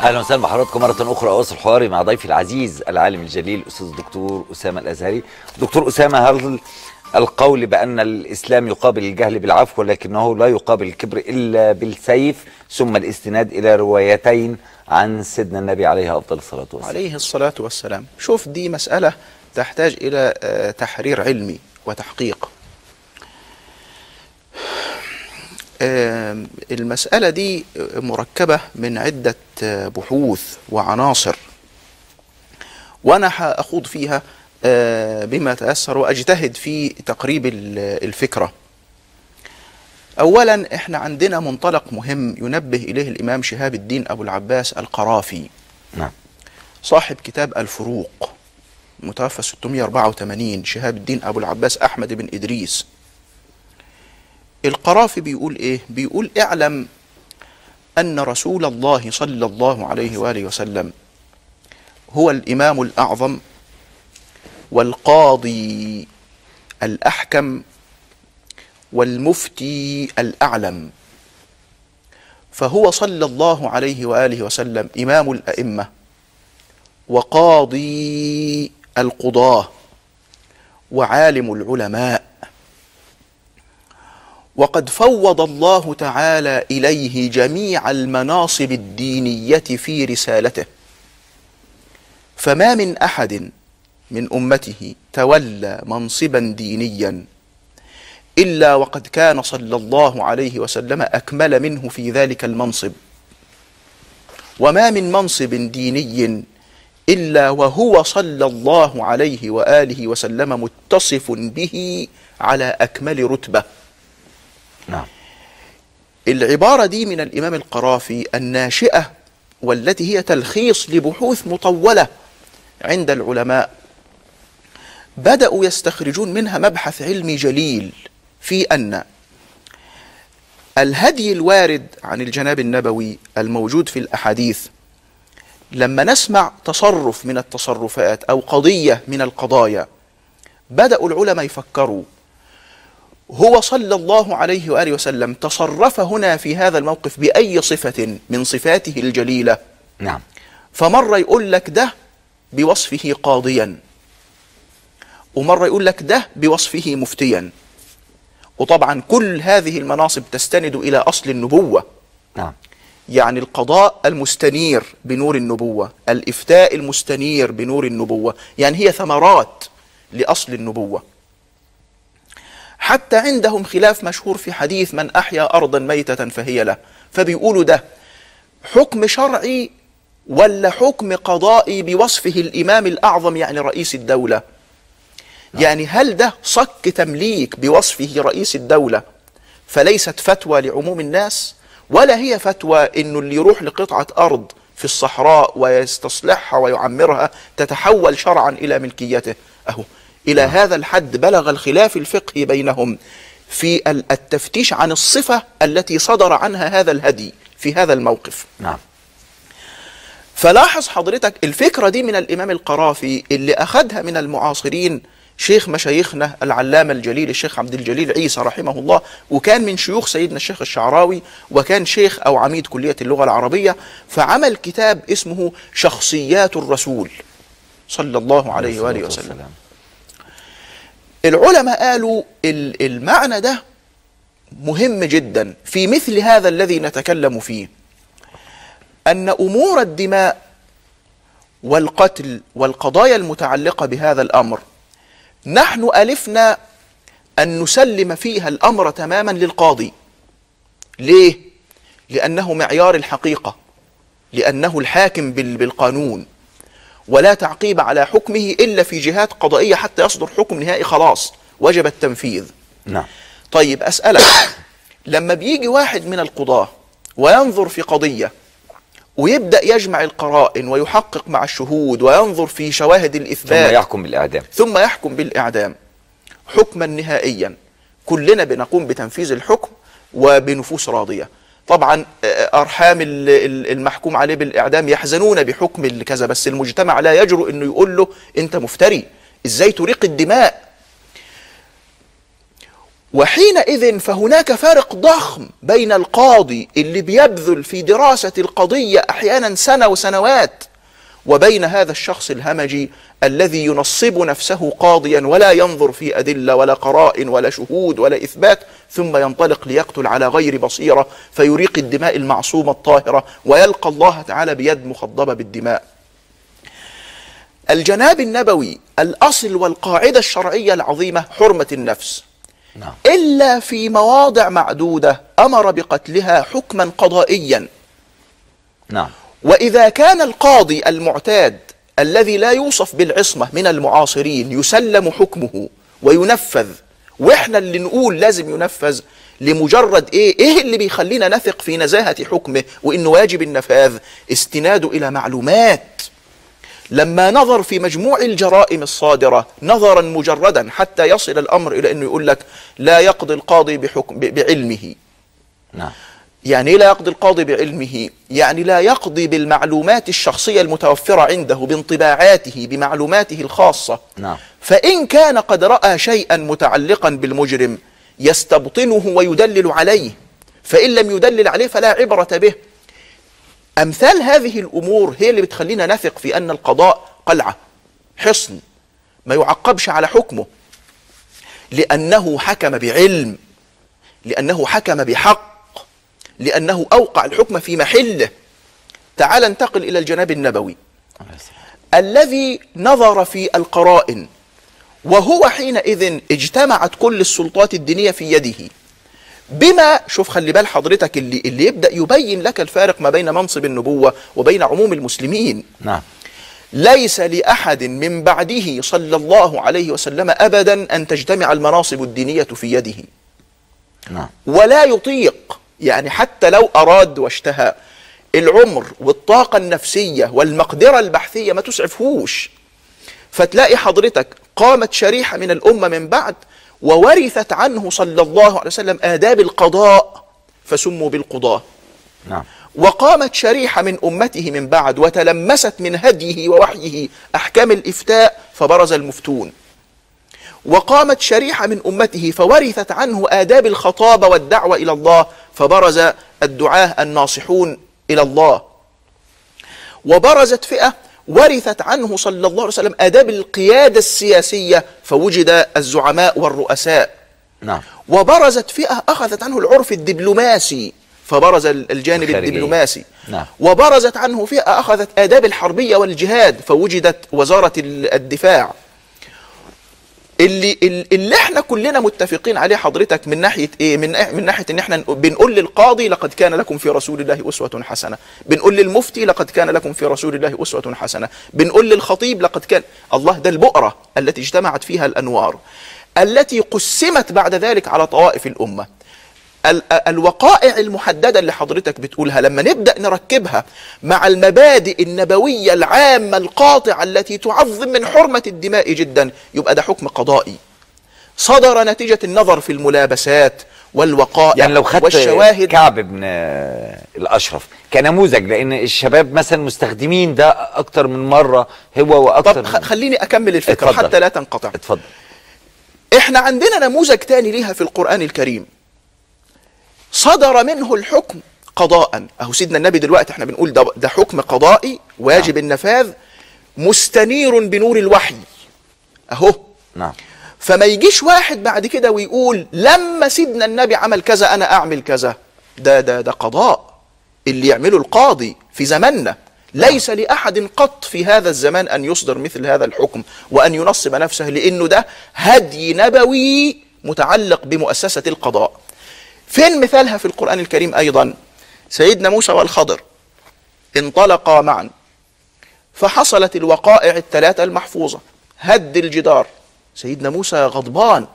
اهلا وسهلا بحضراتكم مره اخرى اواصل حواري مع ضيفي العزيز العالم الجليل الاستاذ الدكتور اسامه الازهري دكتور اسامه هل القول بان الاسلام يقابل الجهل بالعفو ولكنه لا يقابل الكبر الا بالسيف ثم الاستناد الى روايتين عن سيدنا النبي عليه افضل الصلاه والسلام عليه الصلاة والسلام شوف دي مسألة تحتاج إلى آه، تحرير علمي وتحقيق آم، المسألة دي مركبة من عدة آه، بحوث وعناصر وأنا هأخوض فيها آه، بما تأثر وأجتهد في تقريب ال- الفكرة أولا إحنا عندنا منطلق مهم ينبه إليه الإمام شهاب الدين أبو العباس القرافي نعم صاحب كتاب الفروق متوفى 684 شهاب الدين أبو العباس أحمد بن إدريس القرافي بيقول إيه؟ بيقول اعلم أن رسول الله صلى الله عليه وآله وسلم هو الإمام الأعظم والقاضي الأحكم والمفتي الأعلم فهو صلى الله عليه وآله وسلم إمام الأئمة وقاضي القضاة وعالم العلماء وقد فوض الله تعالى إليه جميع المناصب الدينية في رسالته فما من أحد من أمته تولى منصبا دينيا إلا وقد كان صلى الله عليه وسلم أكمل منه في ذلك المنصب وما من منصب ديني إلا وهو صلى الله عليه وآله وسلم متصف به على أكمل رتبة نعم العبارة دي من الإمام القرافي الناشئة والتي هي تلخيص لبحوث مطولة عند العلماء بدأوا يستخرجون منها مبحث علمي جليل في أن الهدي الوارد عن الجناب النبوي الموجود في الأحاديث لما نسمع تصرف من التصرفات أو قضية من القضايا بدأوا العلماء يفكروا هو صلى الله عليه وآله وسلم تصرف هنا في هذا الموقف بأي صفة من صفاته الجليلة نعم فمرة يقول لك ده بوصفه قاضيا ومرة يقول لك ده بوصفه مفتيا وطبعا كل هذه المناصب تستند إلى أصل النبوة نعم يعني القضاء المستنير بنور النبوة الإفتاء المستنير بنور النبوة يعني هي ثمرات لأصل النبوة حتى عندهم خلاف مشهور في حديث من أحيا أرضا ميتة فهي له فبيقولوا ده حكم شرعي ولا حكم قضائي بوصفه الإمام الأعظم يعني رئيس الدولة يعني هل ده صك تمليك بوصفه رئيس الدولة فليست فتوى لعموم الناس ولا هي فتوى انه اللي يروح لقطعة ارض في الصحراء ويستصلحها ويعمرها تتحول شرعا الى ملكيته اهو الى هذا الحد بلغ الخلاف الفقهي بينهم في ال- التفتيش عن الصفة التي صدر عنها هذا الهدي في هذا الموقف نعم فلاحظ حضرتك الفكرة دي من الإمام القرافي اللي أخذها من المعاصرين شيخ مشايخنا العلامة الجليل الشيخ عبد الجليل عيسى رحمه الله وكان من شيوخ سيدنا الشيخ الشعراوي وكان شيخ أو عميد كلية اللغة العربية فعمل كتاب اسمه شخصيات الرسول صلى الله عليه وآله الصلاة وسلم والسلام. العلماء قالوا ال- المعنى ده مهم جدا في مثل هذا الذي نتكلم فيه أن أمور الدماء والقتل والقضايا المتعلقة بهذا الأمر نحن ألفنا أن نسلم فيها الأمر تماما للقاضي ليه؟ لأنه معيار الحقيقة لأنه الحاكم بال- بالقانون ولا تعقيب على حكمه إلا في جهات قضائية حتى يصدر حكم نهائي خلاص وجب التنفيذ نعم طيب أسألك لما بيجي واحد من القضاة وينظر في قضية ويبدأ يجمع القرائن ويحقق مع الشهود وينظر في شواهد ثم الإثبات يحكم بالإعدام ثم يحكم بالإعدام حكما نهائيا كلنا بنقوم بتنفيذ الحكم وبنفوس راضية طبعا آه، أرحام ال- ال- المحكوم عليه بالإعدام يحزنون بحكم الكذا بس المجتمع لا يجرؤ أنه يقول له أنت مفتري إزاي تريق الدماء وحينئذ فهناك فارق ضخم بين القاضي اللي بيبذل في دراسة القضية أحيانا سنة وسنوات وبين هذا الشخص الهمجي الذي ينصب نفسه قاضيا ولا ينظر في أدلة ولا قرائن ولا شهود ولا إثبات ثم ينطلق ليقتل على غير بصيرة فيريق الدماء المعصومة الطاهرة ويلقى الله تعالى بيد مخضبة بالدماء الجناب النبوي الأصل والقاعدة الشرعية العظيمة حرمة النفس نعم إلا في مواضع معدودة أمر بقتلها حكما قضائيا نعم وإذا كان القاضي المعتاد الذي لا يوصف بالعصمة من المعاصرين يسلم حكمه وينفذ وإحنا اللي نقول لازم ينفذ لمجرد إيه إيه اللي بيخلينا نثق في نزاهة حكمه وإنه واجب النفاذ استناده إلى معلومات لما نظر في مجموع الجرائم الصادرة نظرا مجردا حتى يصل الأمر إلى أنه يقول لك لا يقضي القاضي بحكم ب- بعلمه نعم يعني إيه لا يقضي القاضي بعلمه يعني لا يقضي بالمعلومات الشخصية المتوفرة عنده بانطباعاته بمعلوماته الخاصة نعم فإن كان قد رأى شيئا متعلقا بالمجرم يستبطنه ويدلل عليه فإن لم يدلل عليه فلا عبرة به أمثال هذه الأمور هي اللي بتخلينا نثق في أن القضاء قلعة حصن ما يعقبش على حكمه لأنه حكم بعلم لأنه حكم بحق لأنه أوقع الحكم في محله تعال انتقل إلى الجناب النبوي الذي نظر في القرائن وهو حينئذ اجتمعت كل السلطات الدينية في يده بما شوف خلي بال حضرتك اللي, اللي يبدأ يبين لك الفارق ما بين منصب النبوة وبين عموم المسلمين نعم ليس لأحد من بعده صلى الله عليه وسلم أبدا أن تجتمع المناصب الدينية في يده نعم ولا يطيق يعني حتى لو أراد واشتهى العمر والطاقة النفسية والمقدرة البحثية ما تسعفهوش فتلاقي حضرتك قامت شريحة من الأمة من بعد وورثت عنه صلى الله عليه وسلم آداب القضاء فسموا بالقضاة نعم وقامت شريحة من أمته من بعد وتلمست من هديه ووحيه أحكام الإفتاء فبرز المفتون وقامت شريحة من أمته فورثت عنه آداب الخطابة والدعوة إلى الله فبرز الدعاة الناصحون إلى الله وبرزت فئة ورثت عنه صلى الله عليه وسلم آداب القيادة السياسية فوجد الزعماء والرؤساء نعم وبرزت فئة أخذت عنه العرف الدبلوماسي فبرز الجانب الخارجية. الدبلوماسي نعم. وبرزت عنه فئة أخذت آداب الحربية والجهاد فوجدت وزارة ال- الدفاع اللي اللي احنا كلنا متفقين عليه حضرتك من ناحيه ايه من من ناحيه ان احنا بنقول للقاضي لقد كان لكم في رسول الله اسوه حسنه بنقول للمفتي لقد كان لكم في رسول الله اسوه حسنه بنقول للخطيب لقد كان الله ده البؤره التي اجتمعت فيها الانوار التي قسمت بعد ذلك على طوائف الامه ال- الوقائع المحددة اللي حضرتك بتقولها لما نبدأ نركبها مع المبادئ النبوية العامة القاطعة التي تعظم من حرمة الدماء جدا يبقى ده حكم قضائي صدر نتيجة النظر في الملابسات والوقائع يعني لو خدت والشواهد كعب بن آه، الاشرف كنموذج لان الشباب مثلا مستخدمين ده اكتر من مره هو واكتر طب خ- من خليني أكمل الفكرة اتفضل. حتى لا تنقطع اتفضل احنا عندنا نموذج تاني ليها في القرآن الكريم صدر منه الحكم قضاء اهو سيدنا النبي دلوقتي احنا بنقول ده, ده حكم قضائي واجب النفاذ مستنير بنور الوحي اهو نعم فما يجيش واحد بعد كده ويقول لما سيدنا النبي عمل كذا انا اعمل كذا ده ده ده قضاء اللي يعمله القاضي في زماننا ليس لاحد قط في هذا الزمان ان يصدر مثل هذا الحكم وان ينصب نفسه لانه ده هدي نبوي متعلق بمؤسسه القضاء فين مثالها في القران الكريم ايضا سيدنا موسى والخضر انطلقا معا فحصلت الوقائع الثلاثه المحفوظه هد الجدار سيدنا موسى غضبان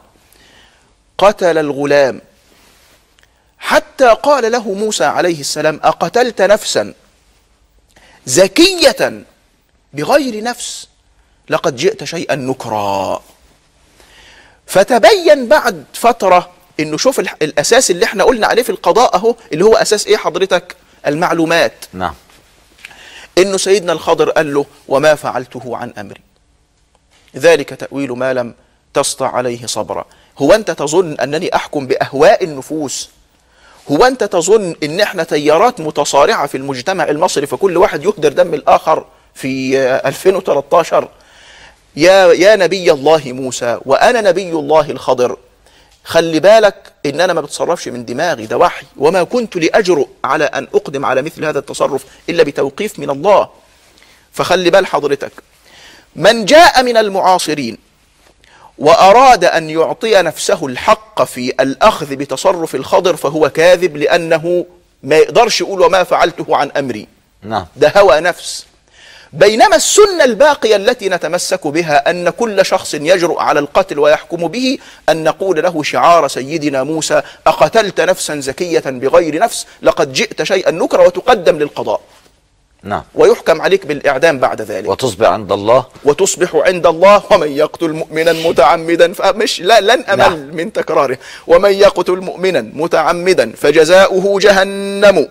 قتل الغلام حتى قال له موسى عليه السلام أقتلت نفسا زكية بغير نفس لقد جئت شيئا نكرا فتبين بعد فترة انه شوف الح- الاساس اللي احنا قلنا عليه في القضاء اهو اللي هو اساس ايه حضرتك المعلومات نعم انه سيدنا الخضر قال له وما فعلته عن امري ذلك تاويل ما لم تسطع عليه صبرا هو أنت تظن أنني أحكم بأهواء النفوس هو أنت تظن أن إحنا تيارات متصارعة في المجتمع المصري فكل واحد يهدر دم الآخر في آه، 2013 يا يا نبي الله موسى وأنا نبي الله الخضر خلي بالك ان انا ما بتصرفش من دماغي ده وحي وما كنت لاجرؤ على ان اقدم على مثل هذا التصرف الا بتوقيف من الله فخلي بال حضرتك من جاء من المعاصرين واراد ان يعطي نفسه الحق في الاخذ بتصرف الخضر فهو كاذب لانه ما يقدرش يقول وما فعلته عن امري نعم ده هوى نفس بينما السنة الباقية التي نتمسك بها أن كل شخص يجرؤ على القتل ويحكم به أن نقول له شعار سيدنا موسى أقتلت نفسا زكية بغير نفس لقد جئت شيئا نكرا وتقدم للقضاء نعم ويحكم عليك بالإعدام بعد ذلك وتصبح عند الله وتصبح عند الله ومن يقتل مؤمنا متعمدا فمش لا لن امل نعم. من تكراره ومن يقتل مؤمنا متعمدا فجزاؤه جهنم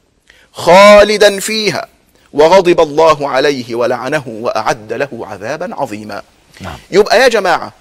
خالدا فيها وغضب الله عليه ولعنه واعد له عذابا عظيما نعم. يبقى يا جماعه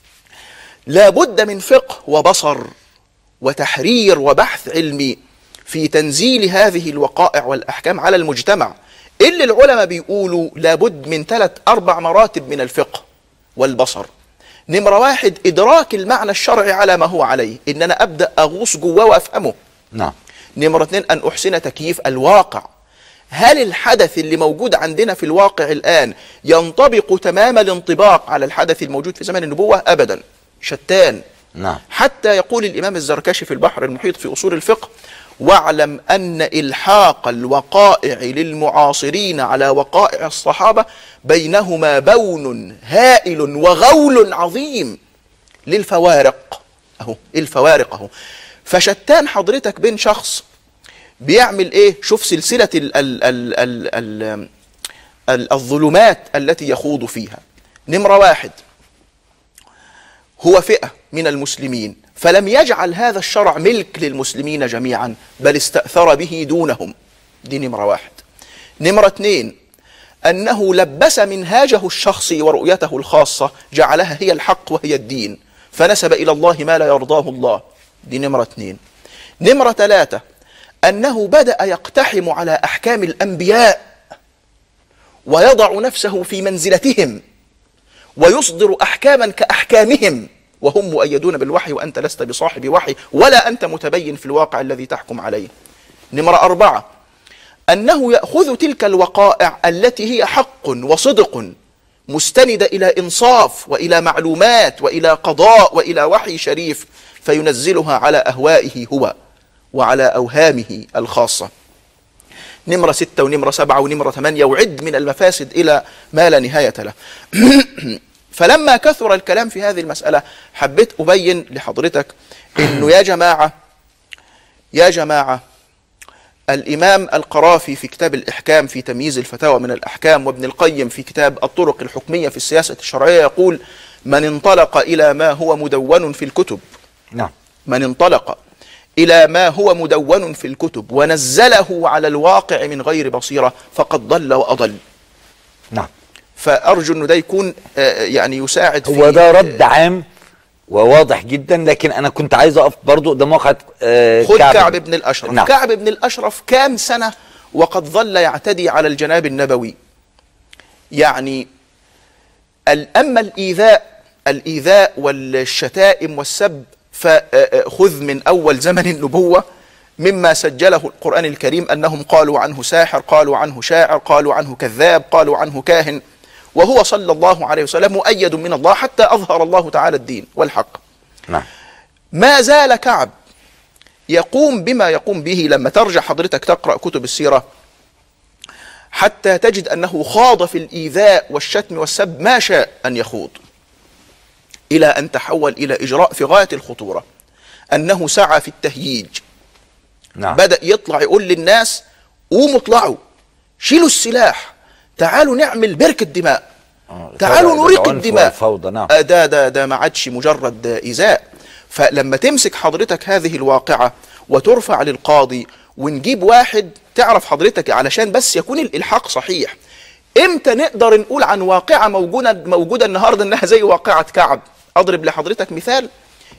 لابد من فقه وبصر وتحرير وبحث علمي في تنزيل هذه الوقائع والاحكام على المجتمع اللي العلماء بيقولوا لابد من ثلاث اربع مراتب من الفقه والبصر نمرة واحد إدراك المعنى الشرعي على ما هو عليه إن أنا أبدأ أغوص جواه وأفهمه نعم نمرة اثنين أن أحسن تكييف الواقع هل الحدث اللي موجود عندنا في الواقع الآن ينطبق تمام الانطباق على الحدث الموجود في زمن النبوة أبدا شتان نعم حتى يقول الإمام الزركشي في البحر المحيط في أصول الفقه واعلم أن إلحاق الوقائع للمعاصرين على وقائع الصحابة بينهما بون هائل وغول عظيم للفوارق أهو الفوارق أهو فشتان حضرتك بين شخص بيعمل ايه شوف سلسلة ال ال ال ال ال ال الظلمات التي يخوض فيها نمرة واحد هو فئة من المسلمين فلم يجعل هذا الشرع ملك للمسلمين جميعا بل استأثر به دونهم دي نمرة واحد نمرة اثنين أنه لبس منهاجه الشخصي ورؤيته الخاصة جعلها هي الحق وهي الدين فنسب إلى الله ما لا يرضاه الله دي نمرة اثنين نمرة ثلاثة أنه بدأ يقتحم على أحكام الأنبياء ويضع نفسه في منزلتهم ويصدر احكاما كاحكامهم وهم مؤيدون بالوحي وانت لست بصاحب وحي ولا انت متبين في الواقع الذي تحكم عليه. نمره اربعه انه ياخذ تلك الوقائع التي هي حق وصدق مستنده الى انصاف والى معلومات والى قضاء والى وحي شريف فينزلها على اهوائه هو وعلى اوهامه الخاصه. نمرة ستة ونمرة سبعة ونمرة ثمانية وعد من المفاسد إلى ما لا نهاية له فلما كثر الكلام في هذه المسألة حبيت أبين لحضرتك أنه يا جماعة يا جماعة الإمام القرافي في كتاب الإحكام في تمييز الفتاوى من الأحكام وابن القيم في كتاب الطرق الحكمية في السياسة الشرعية يقول من انطلق إلى ما هو مدون في الكتب نعم من انطلق إلى ما هو مدون في الكتب ونزله على الواقع من غير بصيرة فقد ضل وأضل نعم فأرجو أنه ده يكون آه، يعني يساعد هو في ده رد عام وواضح جدا لكن انا كنت عايز اقف برضو قدام واقعة آه، خذ كعب, كعب بن الأشرف نعم. كعب بن الأشرف كام سنة وقد ظل يعتدي على الجناب النبوي يعني ال- أما الإيذاء الإيذاء والشتائم والسب فخذ من أول زمن النبوة مما سجله القرآن الكريم أنهم قالوا عنه ساحر قالوا عنه شاعر قالوا عنه كذاب قالوا عنه كاهن وهو صلى الله عليه وسلم مؤيد من الله حتى أظهر الله تعالى الدين والحق نعم ما زال كعب يقوم بما يقوم به لما ترجع حضرتك تقرأ كتب السيرة حتى تجد أنه خاض في الإيذاء والشتم والسب ما شاء أن يخوض إلى أن تحول إلى إجراء في غاية الخطورة أنه سعى في التهييج نعم بدأ يطلع يقول للناس قوموا اطلعوا شيلوا السلاح تعالوا نعمل بركة دماء آه، تعالوا العنف نريق الدماء والفوضى نعم آه، ده ده ده ما عادش مجرد إيذاء فلما تمسك حضرتك هذه الواقعة وترفع للقاضي ونجيب واحد تعرف حضرتك علشان بس يكون الإلحاق صحيح امتى نقدر نقول عن واقعة موجودة موجودة النهاردة انها زي واقعة كعب اضرب لحضرتك مثال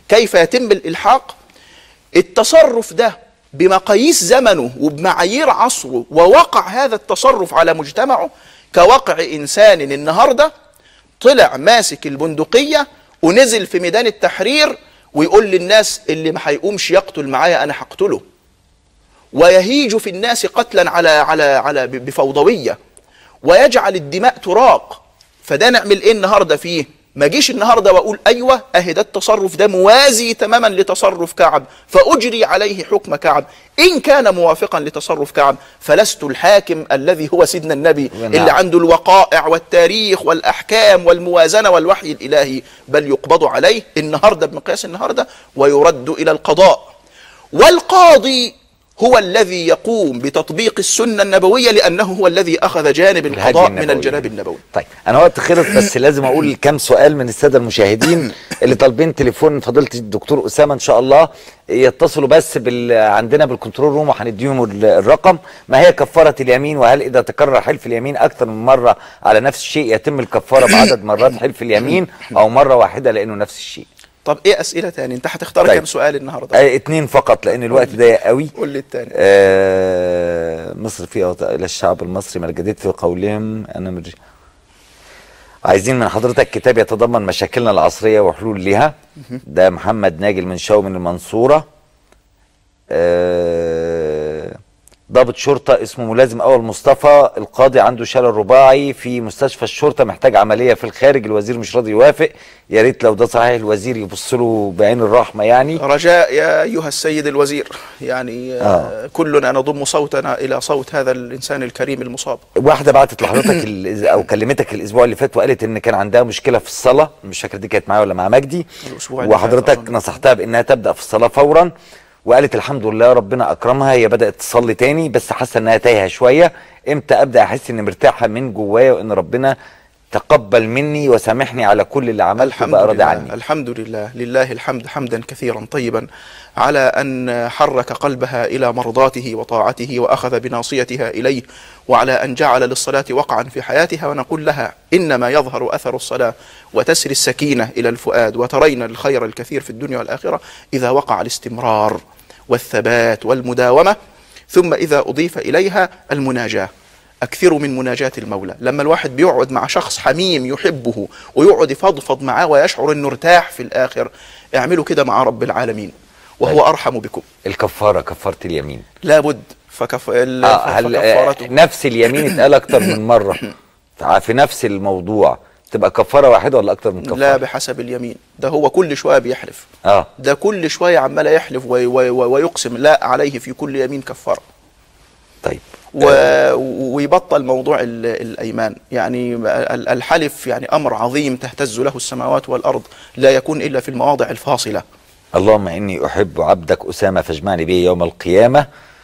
كيف يتم الالحاق التصرف ده بمقاييس زمنه وبمعايير عصره ووقع هذا التصرف على مجتمعه كوقع انسان النهارده طلع ماسك البندقيه ونزل في ميدان التحرير ويقول للناس اللي ما هيقومش يقتل معايا انا هقتله ويهيج في الناس قتلا على على على بفوضويه ويجعل الدماء تراق فده نعمل ايه النهارده فيه ما جيش النهارده واقول ايوه اهي ده التصرف ده موازي تماما لتصرف كعب فاجري عليه حكم كعب ان كان موافقا لتصرف كعب فلست الحاكم الذي هو سيدنا النبي نعم. اللي عنده الوقائع والتاريخ والاحكام والموازنه والوحي الالهي بل يقبض عليه النهارده بمقياس النهارده ويرد الى القضاء والقاضي هو الذي يقوم بتطبيق السنه النبويه لانه هو الذي اخذ جانب الهدي القضاء من النبوي. الجناب النبوي طيب انا وقت خلص بس لازم اقول كام سؤال من الساده المشاهدين اللي طالبين تليفون فضيله الدكتور اسامه ان شاء الله يتصلوا بس بال عندنا بالكنترول روم وهنديهم ال- الرقم ما هي كفاره اليمين وهل اذا تكرر حلف اليمين اكثر من مره على نفس الشيء يتم الكفاره بعدد مرات حلف اليمين او مره واحده لانه نفس الشيء طب ايه اسئله تاني انت هتختار طيب. كام سؤال النهارده آه اتنين فقط لان الوقت ضيق قوي قول لي التاني آه مصر فيها وط- الى الشعب المصري مجدت في قولهم انا مدري عايزين من حضرتك كتاب يتضمن مشاكلنا العصريه وحلول لها ده محمد ناجي المنشاوي من المنصوره آه ضابط شرطه اسمه ملازم اول مصطفى القاضي عنده شلل رباعي في مستشفى الشرطه محتاج عمليه في الخارج الوزير مش راضي يوافق يا ريت لو ده صحيح الوزير يبص له بعين الرحمه يعني رجاء يا ايها السيد الوزير يعني آه. آه. كلنا نضم صوتنا الى صوت هذا الانسان الكريم المصاب واحده بعتت لحضرتك ال- او كلمتك الاسبوع اللي فات وقالت ان كان عندها مشكله في الصلاه مش فاكر دي كانت معايا ولا مع مجدي الأسبوع اللي فات وحضرتك أظن. نصحتها بانها تبدا في الصلاه فورا وقالت الحمد لله ربنا اكرمها هي بدات تصلي تاني بس حاسه انها تايهه شويه امتى ابدا احس اني مرتاحه من جوايا وان ربنا تقبل مني وسامحني على كل اللي عملته الحمد وبقى راضي لله عني الحمد لله لله الحمد حمدا كثيرا طيبا على ان حرك قلبها الى مرضاته وطاعته واخذ بناصيتها اليه وعلى ان جعل للصلاه وقعا في حياتها ونقول لها انما يظهر اثر الصلاه وتسري السكينه الى الفؤاد وترين الخير الكثير في الدنيا والاخره اذا وقع الاستمرار والثبات والمداومه ثم اذا اضيف اليها المناجاه أكثروا من مناجاة المولى لما الواحد بيقعد مع شخص حميم يحبه ويقعد يفضفض معاه ويشعر أنه ارتاح في الآخر اعملوا كده مع رب العالمين وهو طيب. أرحم بكم الكفاره كفاره اليمين لابد فكف... ال- آه هل آه فكفارته نفس اليمين اتقال اكتر من مره في نفس الموضوع تبقى كفاره واحده ولا اكتر من كفاره لا بحسب اليمين ده هو كل شوية بيحلف اه ده كل شوية عمال يحلف وي وي وي ويقسم لا عليه في كل يمين كفارة طيب و... ويبطل موضوع ال... الايمان يعني ال- الحلف يعني امر عظيم تهتز له السماوات والارض لا يكون الا في المواضع الفاصله اللهم اني احب عبدك اسامه فاجمعني به يوم القيامه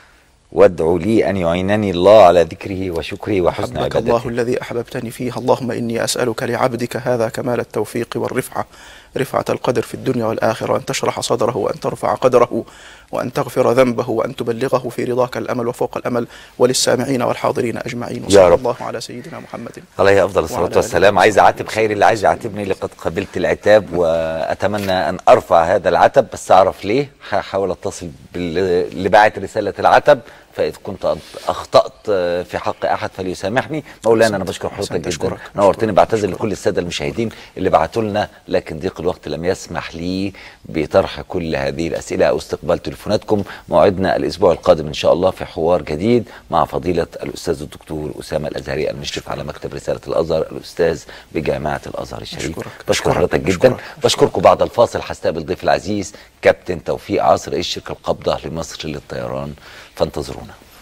وادعو لي ان يعينني الله على ذكره وشكره وحسن حبك الله عبادته الذي احببتني فيه اللهم اني اسالك لعبدك هذا كمال التوفيق والرفعه رفعه القدر في الدنيا والاخره وان تشرح صدره وان ترفع قدره وان تغفر ذنبه وان تبلغه في رضاك الامل وفوق الامل وللسامعين والحاضرين اجمعين يا وصلى رب. الله على سيدنا محمد عليه افضل الصلاه وعلى آله والسلام عايز اعاتب خير اللي عايز يعاتبني لقد قبلت العتاب واتمنى ان ارفع هذا العتب بس اعرف ليه هحاول اتصل باللي باعت رساله العتب فاذا كنت اخطات في حق احد فليسامحني مولانا انا بشكر حضرتك أحسنت، جدا أشكرك. نورتني أشكرك. بعتذر أشكرك. لكل الساده المشاهدين اللي بعتوا لنا لكن ضيق الوقت لم يسمح لي بطرح كل هذه الاسئله او استقبال تليفوناتكم موعدنا الاسبوع القادم ان شاء الله في حوار جديد مع فضيله الاستاذ الدكتور اسامه الازهري المشرف على مكتب رساله الازهر الاستاذ بجامعه الازهر الشريف أشكرك. بشكر أشكرك. حضرتك جدا أشكرك. بشكركم بعد الفاصل هستقبل ضيف العزيز كابتن توفيق عاصر رئيس الشركه القابضه لمصر للطيران فانتظرونا